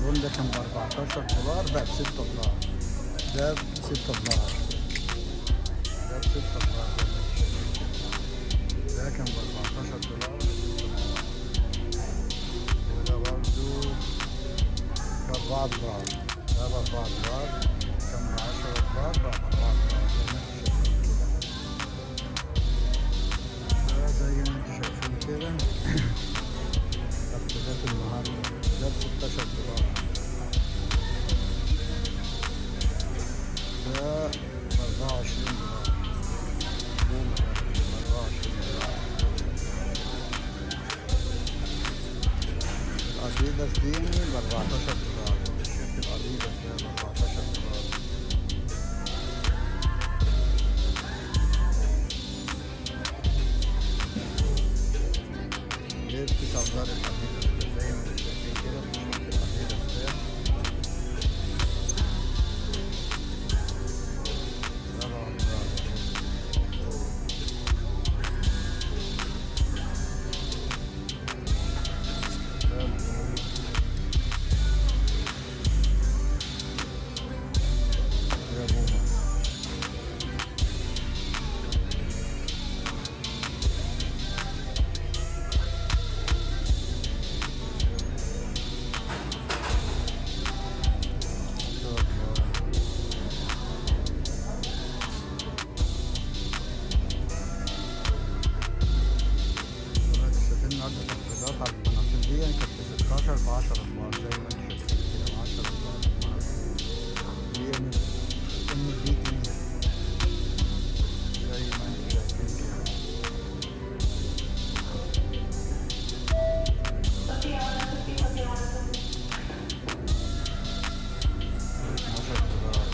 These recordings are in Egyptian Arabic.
اللون ده كان ب 14 دولار بقى ب 6 دولار ده ب 6 دولار ده ب 6 دولار ده كان ب 14 دولار وده برضو ب 4 دولار ده ب 4 دولار كان ب 10 دولار بقى ب 4 دولار زي ما انتم شايفين كده ده زي ما انتم شايفين كده تخفيضات النهارده ده ب 16 دولار ده ب 24 دولار بوم ده ب 24 دولار الاديداس دي ب 14 دولار التيشيرت الاديداس ده ب 14 دولار جبت صغار الاديداس ده زي ما انتم شايفين كده التيشيرت الاديداس ده ده ب 14 ده ب- يا بوما شايفين النهارده تخفيضات على البناطيل دي كانت ب 16 ب 10 دولار زي ما انتم شايفين كده ب 10 دولار دي ام ام بي اي زي ما انتم شايفين كده ب 12 دولار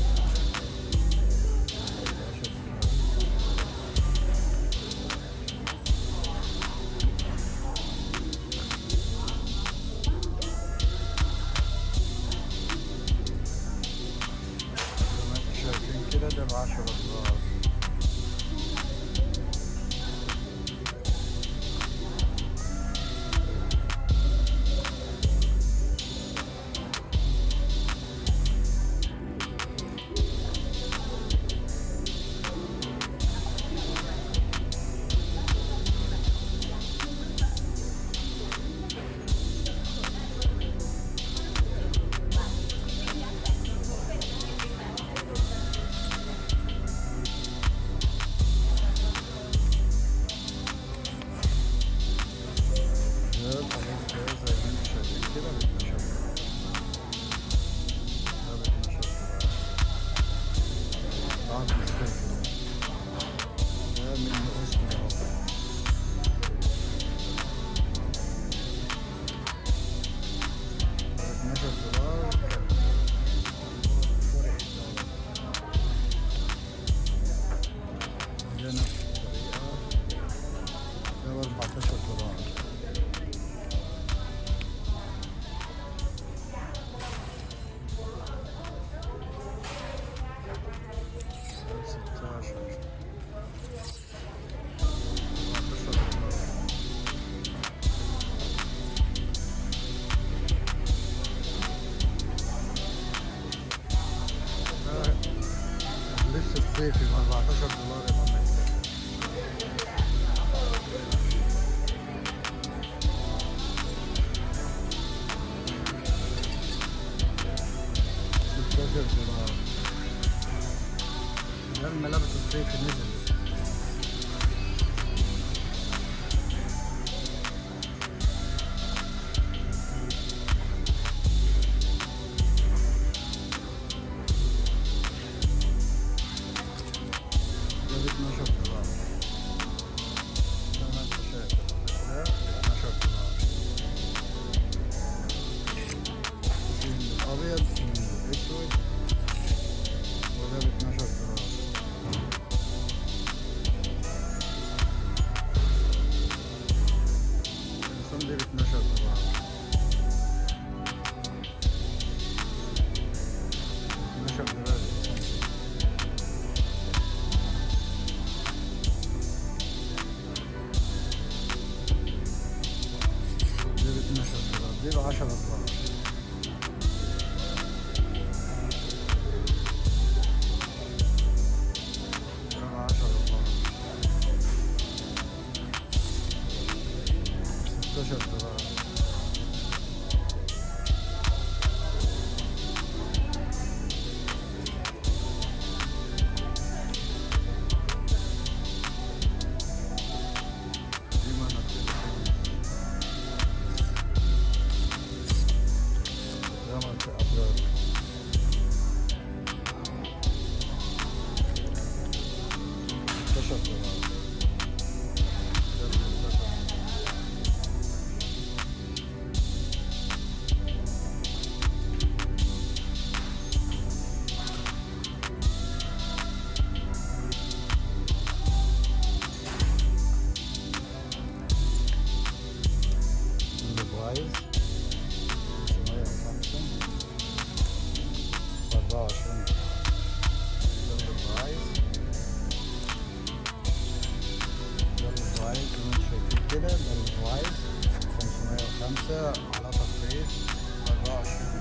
11 دولار زي ما انتم شايفين كده ده ب 10 دولار ده القميص ده زي ما انتم شايفين كده ب 12 دولار ده ب 12 دولار بعد الصيف ده ده من اسمه اهو ده ب 12 دولار كان فرق ده نفس الطريقة ده ب 14 دولار ده 16 14 دولار ده لسه الصيفي ب 14 دولار يا ماما ستاشر دولار ده الملابس الصيفي نزل ده ب 12 دولار زي ما انت شايف ده ب 12 دولار في الابيض في الاسود وده ب 12 دولار القمصان دي ب 12 دولار 12 دولار القمصان دي دي ب 12 دولار دي ب 10 دولار زي ما قلت أبراج ستاشر دولار ده ستاشر البرايز خمسمية وخمسة وأربعة وعشرين ده البرايز ده البرايز زي ما انتوا شايفين كده ده البرايز خمسمية وخمسة على تخفيض أربعة وعشرين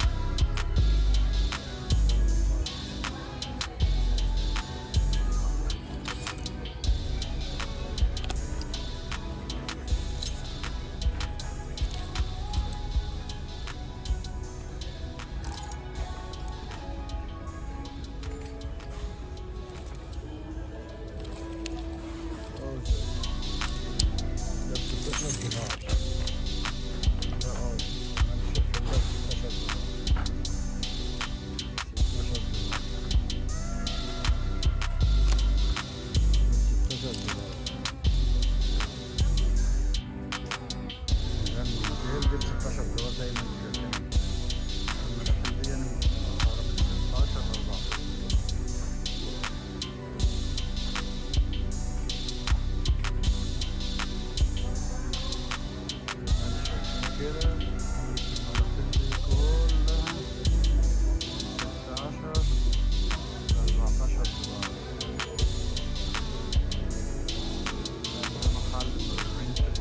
ده بستاشر دولار ده اه زي ما انتوا شايفين ده ستاشر دولار ستاشر دولار ده الموديل دي بستاشر دولار زي ما انتوا شايفين الملفات دي من أسعارها من ستاشر لأربعة كده الملفات دي كلها ستاشر لأربعتاشر دولار ده محل برنت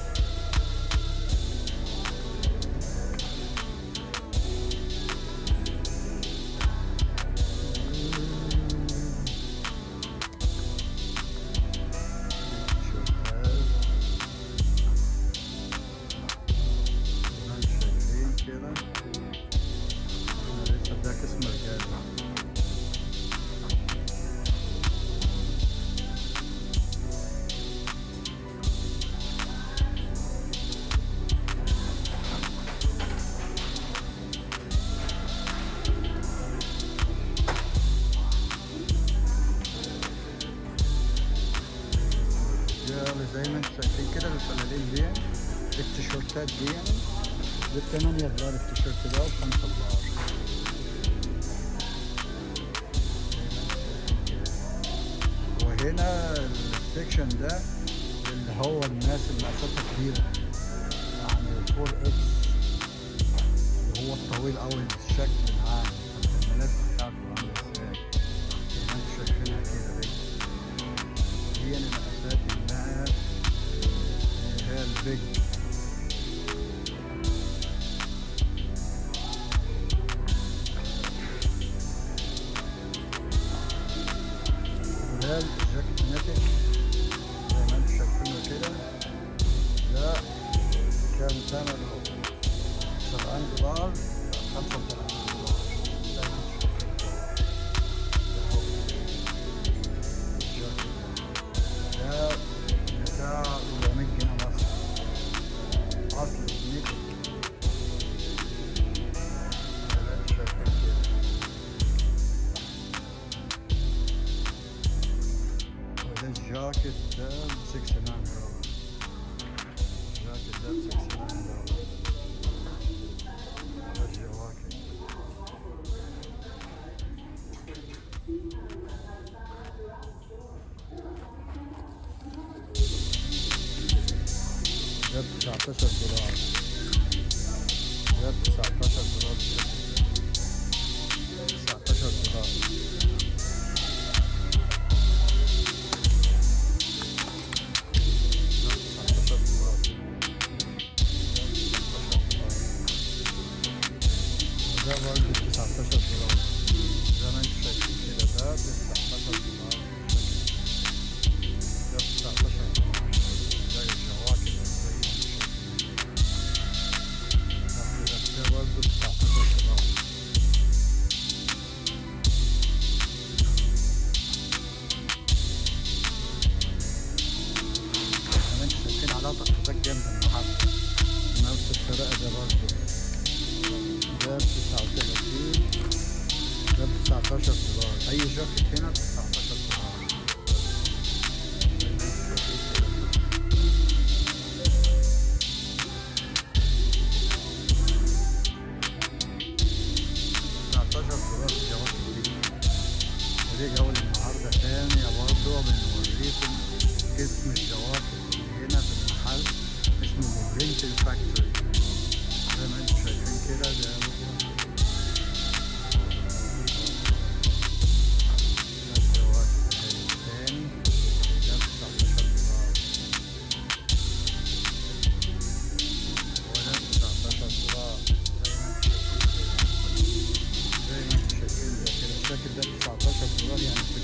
شوفها زي ما انتوا شايفين كده انا لسه ده قسم رجالي رجالي زي ما انتوا شايفين كده الفلالين دي التيشيرتات دي بالثمانية دولار التيشيرت ده وبخمسة دولار وهنا السكشن ده اللي هو الناس اللي مقاساتها كبيرة يعني الفور اكس اللي هو الطويل أوي الشكل العام الملف بتاعته عامل ازاي زي ما انتوا شايفينها كده دي دي مقاسات الناس اللي هي البيج ده الجاكيت ناتج زي ما انتوا شايفينه كده ده كان ثمنه سبعين دولار خمسة وثلاثين دولار زي ما انتوا شايفين كده ده هو الجاكيت ده بتاع 400 جنيه مصري أصل نيتك زي ما انتوا شايفين كده وده الجاكيت ده ب 69 دولار الجاكيت ده ب 69 دولار ده الجواكت ده ب 19 دولار ده ب 19 دولار الجاكيت ده 19 دولار ده برضه 19 دولار زي ما انتوا شايفين كده ده ب 19 دولار ده ب 19 دولار ده الجواكت زي ما انتوا شايفين ده برضه ب 19 دولار زي ما انتوا شايفين عليها تخفيضات جامدة النهارده نفس الطريقة ده برضه ده اي جاكيت هنا 19 دولار دولار جواكت دي ودي جولة النهاردة تانية برضه بنوريكم اسم الجواكت اللي هنا في المحل اسمه رينتل فاكتوري زي ما انتم شايفين كده ده هو ده الجواكت التاني ده 19 دولار وده 19 دولار زي ما انتم شايفين كده زي ما انتم شايفين ده كده الجاكيت ده 19 دولار يعني